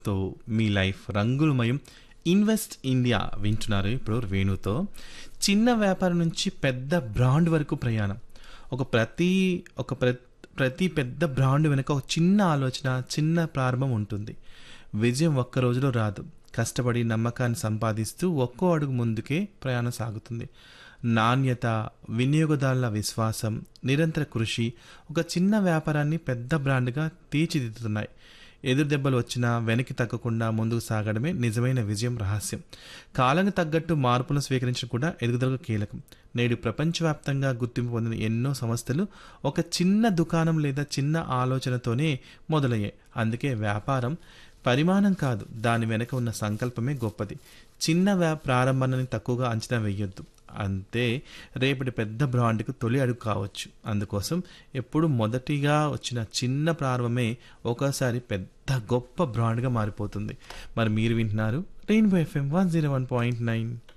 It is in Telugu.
తో మీ లైఫ్ రంగులమయం ఇన్వెస్ట్ ఇండియా వింటున్నారు ఇప్పుడు వేణుతో చిన్న వ్యాపారం నుంచి పెద్ద బ్రాండ్ వరకు ప్రయాణం ఒక ప్రతి ఒక ప్ర ప్రతి పెద్ద బ్రాండ్ వెనుక ఒక చిన్న ఆలోచన చిన్న ప్రారంభం ఉంటుంది విజయం ఒక్క రోజులో రాదు కష్టపడి నమ్మకాన్ని సంపాదిస్తూ ఒక్కో అడుగు ముందుకే ప్రయాణం సాగుతుంది నాణ్యత వినియోగదారుల విశ్వాసం నిరంతర కృషి ఒక చిన్న వ్యాపారాన్ని పెద్ద బ్రాండ్గా తీర్చిదిద్దుతున్నాయి ఎదురు దెబ్బలు వచ్చినా వెనక్కి తగ్గకుండా ముందుకు సాగడమే నిజమైన విజయం రహస్యం కాలానికి తగ్గట్టు మార్పులను స్వీకరించడం కూడా ఎదుగుదలకు కీలకం నేడు ప్రపంచవ్యాప్తంగా గుర్తింపు పొందిన ఎన్నో సంస్థలు ఒక చిన్న దుకాణం లేదా చిన్న ఆలోచనతోనే మొదలయ్యాయి అందుకే వ్యాపారం పరిమాణం కాదు దాని వెనక ఉన్న సంకల్పమే గొప్పది చిన్న వ్యా ప్రారంభాన్ని తక్కువగా అంచనా వేయొద్దు అంతే రేపటి పెద్ద బ్రాండ్కు తొలి అడుగు కావచ్చు అందుకోసం ఎప్పుడు మొదటిగా వచ్చిన చిన్న ప్రారంభమే ఒకసారి పెద్ద గొప్ప బ్రాండ్గా మారిపోతుంది మరి మీరు వింటున్నారు rainbow FM one zero one point nine